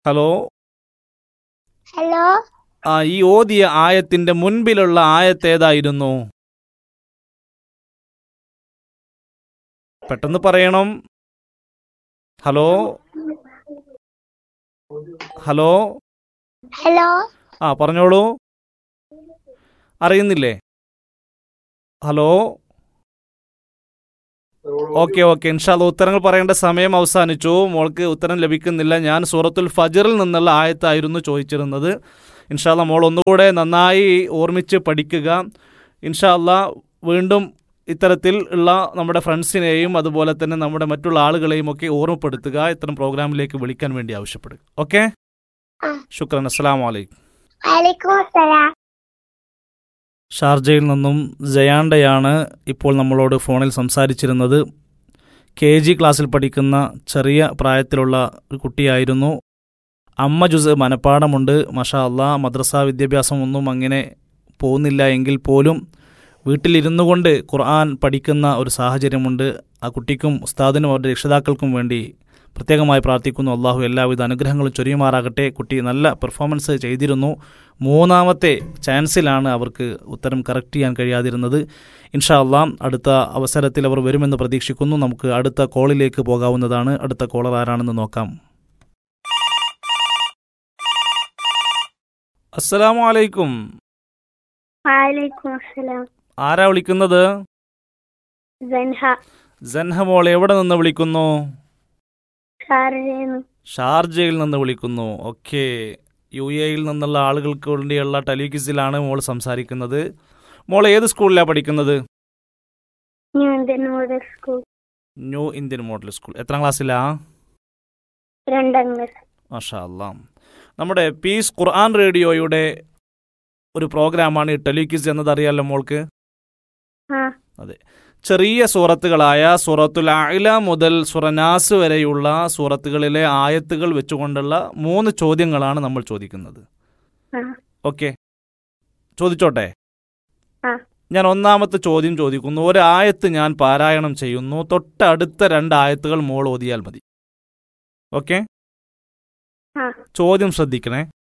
Hello hello ആ ഈ ഓതിയ ആയത്തിന്റെ മുൻപിലുള്ള ആയത്ത് ഏതായിരുന്നു പെട്ടെന്ന് പറയണം ഹലോ ഹലോ ഹലോ ആ പറഞ്ഞോളൂ അറിയുന്നില്ലേ ഹലോ ഓക്കെ ഓക്കെ ഇൻഷാല്ല ഉത്തരങ്ങൾ പറയേണ്ട സമയം അവസാനിച്ചു മോൾക്ക് ഉത്തരം ലഭിക്കുന്നില്ല ഞാൻ സൂറത്തുൽ ഫജറിൽ നിന്നുള്ള ആയത്തായിരുന്നു ചോദിച്ചിരുന്നത് ഇൻഷാല്ല മോൾ ഒന്നുകൂടെ നന്നായി ഓർമ്മിച്ച് പഠിക്കുക ഇൻഷാല്ല വീണ്ടും ഇത്തരത്തിൽ ഉള്ള നമ്മുടെ ഫ്രണ്ട്സിനെയും അതുപോലെ തന്നെ നമ്മുടെ മറ്റുള്ള ആളുകളെയും ഒക്കെ ഓർമ്മപ്പെടുത്തുക ഇത്തരം പ്രോഗ്രാമിലേക്ക് വിളിക്കാൻ വേണ്ടി ആവശ്യപ്പെടുക ഓക്കെ ആ. ശുക്രൻ അസ്സാം വലൈക്കും വലൈക്കും അസ്സലാം ഷാർജയിൽ നിന്നും ജയാണ്ടയാണ് ഇപ്പോൾ നമ്മളോട് ഫോണിൽ സംസാരിച്ചിരുന്നത് കെ ജി ക്ലാസ്സിൽ പഠിക്കുന്ന ചെറിയ പ്രായത്തിലുള്ള ഒരു കുട്ടിയായിരുന്നു അമ്മ ജുസ് മനപ്പാടമുണ്ട് മഷാ അള്ളാ മദ്രസ വിദ്യാഭ്യാസം ഒന്നും അങ്ങനെ പോകുന്നില്ല എങ്കിൽ പോലും വീട്ടിലിരുന്നു കൊണ്ട് ഖുർആൻ പഠിക്കുന്ന ഒരു സാഹചര്യമുണ്ട് ആ കുട്ടിക്കും ഉസ്താദിനും അവരുടെ രക്ഷിതാക്കൾക്കും വേണ്ടി പ്രത്യേകമായി പ്രാർത്ഥിക്കുന്നു അള്ളാഹു എല്ലാവിധ അനുഗ്രഹങ്ങളും ചൊരിയുമാറാകട്ടെ കുട്ടി നല്ല പെർഫോമൻസ് ചെയ്തിരുന്നു മൂന്നാമത്തെ ചാൻസിലാണ് അവർക്ക് ഉത്തരം കറക്റ്റ് ചെയ്യാൻ കഴിയാതിരുന്നത് ഇൻഷാ അള്ളാം അടുത്ത അവസരത്തിൽ അവർ വരുമെന്ന് പ്രതീക്ഷിക്കുന്നു നമുക്ക് അടുത്ത കോളിലേക്ക് പോകാവുന്നതാണ് അടുത്ത കോളർ ആരാണെന്ന് നോക്കാം അസ്സലാമു അലൈക്കും വലൈക്കും അസ്സലാം ആരാ വിളിക്കുന്നത് ജൻഹ ജൻഹ മോൾ എവിടെ നിന്ന് വിളിക്കുന്നു ഷാർജയെന്ന് ഷാർജയിൽ നിന്ന് വിളിക്കുന്നു ഓക്കെ യു എയിൽ നിന്നുള്ള ആളുകൾക്ക് വേണ്ടിയുള്ള ടെലിവിസിലാണ് മോൾ സംസാരിക്കുന്നത് മോൾ ഏത് സ്കൂളിലാണ് പഠിക്കുന്നത് new Indian model school new Indian model school എത്രാം ക്ലാസ്സിലാ രണ്ടാം ക്ലാസ് മാഷാ അല്ലാ നമ്മുടെ പീസ് ഖുർആൻ റേഡിയോയുടെ ഒരു പ്രോഗ്രാമാണ് ഈ ടെലിക്വിസ് എന്നതറിയാലോ മോൾക്ക് ആ ചെറിയ സൂറത്തുകളായ സൂറത്തുൽ അയില മുതൽ സുറനാസ് വരെയുള്ള സൂറത്തുകളിലെ ആയത്തുകൾ വെച്ചുകൊണ്ടുള്ള മൂന്ന് ചോദ്യങ്ങളാണ് നമ്മൾ ചോദിക്കുന്നത് ആ ഓക്കെ ചോദിച്ചോട്ടെ ആ. ഞാൻ ഒന്നാമത്തെ ചോദ്യം ചോദിക്കുന്നു ഒരു ആയത്ത് ഞാൻ പാരായണം ചെയ്യുന്നു തൊട്ടടുത്ത രണ്ട് ആയത്തുകൾ മോൾ ഓതിയാൽ മതി ഓക്കെ ആ ചോദ്യം ശ്രദ്ധിക്കണേ